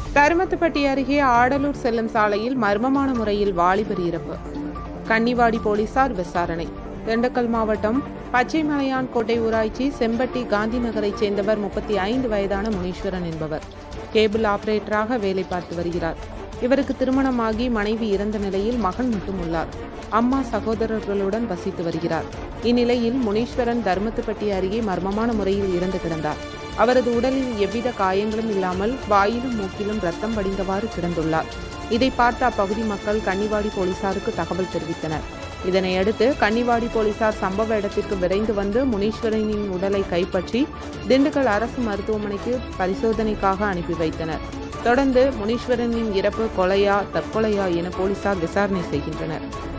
தருமத்துப்பட்டி அருகே ஆடலூர் செல்லும் சாலையில் மர்மமான முறையில் வாலிபர் இறப்பு கன்னிவாடி போலீசார் விசாரணை திண்டுக்கல் மாவட்டம் பச்சைமலையான் கோட்டை ஊராட்சி செம்பட்டி காந்தி நகரைச் சேர்ந்தவர் முப்பத்தி ஐந்து வயதான முனீஸ்வரன் என்பவர் கேபிள் ஆபரேட்டராக வேலை பார்த்து வருகிறார் இவருக்கு திருமணமாகி மனைவி இறந்த நிலையில் மகன் மட்டும் உள்ளார் அம்மா சகோதரர்களுடன் வசித்து வருகிறார் இந்நிலையில் முனீஸ்வரன் தர்மத்துப்பட்டி அருகே மர்மமான முறையில் இறந்து கிடந்தார் அவரது உடலில் எவ்வித காயங்களும் இல்லாமல் வாயிலும் மூக்கிலும் ரத்தம் வடிந்தவாறு கிடந்துள்ளார் இதை பார்த்த அப்பகுதி மக்கள் கன்னிவாடி போலீசாருக்கு தகவல் தெரிவித்தனர் இதனையடுத்து கன்னிவாடி போலீசார் சம்பவ இடத்திற்கு விரைந்து வந்து முனீஸ்வரனின் உடலை கைப்பற்றி திண்டுக்கல் அரசு மருத்துவமனைக்கு பரிசோதனைக்காக அனுப்பி வைத்தனர் தொடர்ந்து முனீஸ்வரனின் இறப்பு கொலையா தற்கொலையா என போலீசார் விசாரணை செய்கின்றனர்